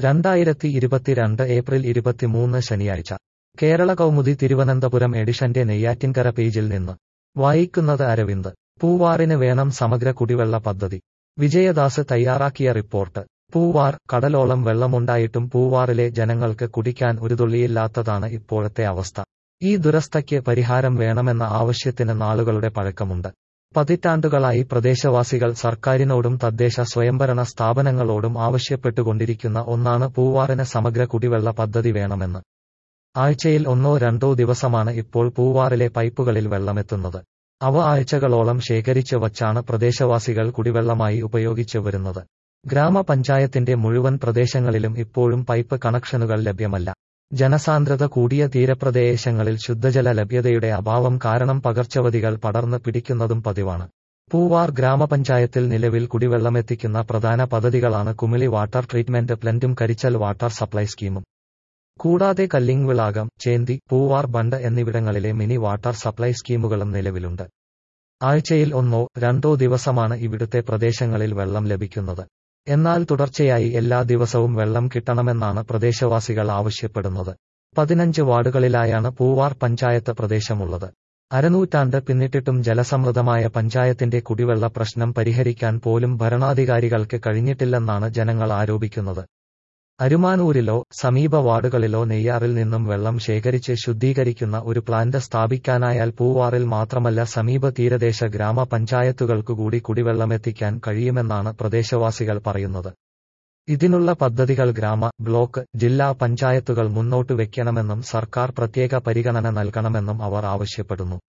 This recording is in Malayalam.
രണ്ടായിരത്തി ഇരുപത്തിരണ്ട് ഏപ്രിൽ ഇരുപത്തിമൂന്ന് ശനിയാഴ്ച കേരള കൗമുദി തിരുവനന്തപുരം എഡിഷന്റെ നെയ്യാറ്റിൻകര പേജിൽ നിന്ന് വായിക്കുന്നത് അരവിന്ദ് പൂവാറിന് വേണം സമഗ്ര കുടിവെള്ള പദ്ധതി വിജയദാസ് തയ്യാറാക്കിയ റിപ്പോർട്ട് പൂവാർ കടലോളം വെള്ളമുണ്ടായിട്ടും പൂവാറിലെ ജനങ്ങൾക്ക് കുടിക്കാൻ ഒരു തുള്ളിയില്ലാത്തതാണ് ഇപ്പോഴത്തെ അവസ്ഥ ഈ ദുരസ്ഥയ്ക്ക് പരിഹാരം വേണമെന്ന ആവശ്യത്തിന് നാളുകളുടെ പഴക്കമുണ്ട് പതിറ്റാണ്ടുകളായി പ്രദേശവാസികൾ സർക്കാരിനോടും തദ്ദേശ സ്വയംഭരണ സ്ഥാപനങ്ങളോടും ആവശ്യപ്പെട്ടുകൊണ്ടിരിക്കുന്ന ഒന്നാണ് പൂവാറിന് സമഗ്ര കുടിവെള്ള പദ്ധതി വേണമെന്ന് ആഴ്ചയിൽ ഒന്നോ രണ്ടോ ദിവസമാണ് ഇപ്പോൾ പൂവാറിലെ പൈപ്പുകളിൽ വെള്ളമെത്തുന്നത് അവ ആഴ്ചകളോളം ശേഖരിച്ചു വച്ചാണ് പ്രദേശവാസികൾ കുടിവെള്ളമായി ഉപയോഗിച്ചു വരുന്നത് ഗ്രാമപഞ്ചായത്തിന്റെ മുഴുവൻ പ്രദേശങ്ങളിലും ഇപ്പോഴും പൈപ്പ് കണക്ഷനുകൾ ലഭ്യമല്ല ജനസാന്ദ്രത കൂടിയ തീരപ്രദേശങ്ങളിൽ ശുദ്ധജല ലഭ്യതയുടെ അഭാവം കാരണം പകർച്ചവതികൾ പടർന്നു പിടിക്കുന്നതും പതിവാണ് പൂവാർ ഗ്രാമപഞ്ചായത്തിൽ നിലവിൽ കുടിവെള്ളമെത്തിക്കുന്ന പ്രധാന പദ്ധതികളാണ് കുമിളി വാട്ടർ ട്രീറ്റ്മെന്റ് പ്ലന്റും കരിച്ചൽ വാട്ടർ സപ്ലൈ സ്കീമും കൂടാതെ കല്ലിങ് വിളാകം ചേന്തി പൂവാർ ബണ്ട് എന്നിവിടങ്ങളിലെ മിനി വാട്ടർ സപ്ലൈ സ്കീമുകളും നിലവിലുണ്ട് ആഴ്ചയിൽ ഒന്നോ രണ്ടോ ദിവസമാണ് ഇവിടുത്തെ പ്രദേശങ്ങളിൽ വെള്ളം ലഭിക്കുന്നത് എന്നാൽ തുടർച്ചയായി എല്ലാ ദിവസവും വെള്ളം കിട്ടണമെന്നാണ് പ്രദേശവാസികൾ ആവശ്യപ്പെടുന്നത് പതിനഞ്ച് വാർഡുകളിലായാണ് പൂവാർ പഞ്ചായത്ത് പ്രദേശമുള്ളത് അരനൂറ്റാണ്ട് പിന്നിട്ടിട്ടും ജലസമൃദ്ധമായ പഞ്ചായത്തിന്റെ കുടിവെള്ള പ്രശ്നം പരിഹരിക്കാൻ പോലും ഭരണാധികാരികൾക്ക് കഴിഞ്ഞിട്ടില്ലെന്നാണ് ജനങ്ങൾ ആരോപിക്കുന്നത് അരുമാനൂരിലോ സമീപ വാർഡുകളിലോ നെയ്യാറിൽ നിന്നും വെള്ളം ശേഖരിച്ച് ശുദ്ധീകരിക്കുന്ന ഒരു പ്ലാന്റ് സ്ഥാപിക്കാനായാൽ പൂവാറിൽ മാത്രമല്ല സമീപ തീരദേശ ഗ്രാമപഞ്ചായത്തുകൾക്കുകൂടി കുടിവെള്ളമെത്തിക്കാൻ കഴിയുമെന്നാണ് പ്രദേശവാസികൾ പറയുന്നത് ഇതിനുള്ള പദ്ധതികൾ ഗ്രാമ ബ്ലോക്ക് ജില്ലാ പഞ്ചായത്തുകൾ മുന്നോട്ട് വെക്കണമെന്നും സർക്കാർ പ്രത്യേക പരിഗണന നൽകണമെന്നും അവർ ആവശ്യപ്പെടുന്നു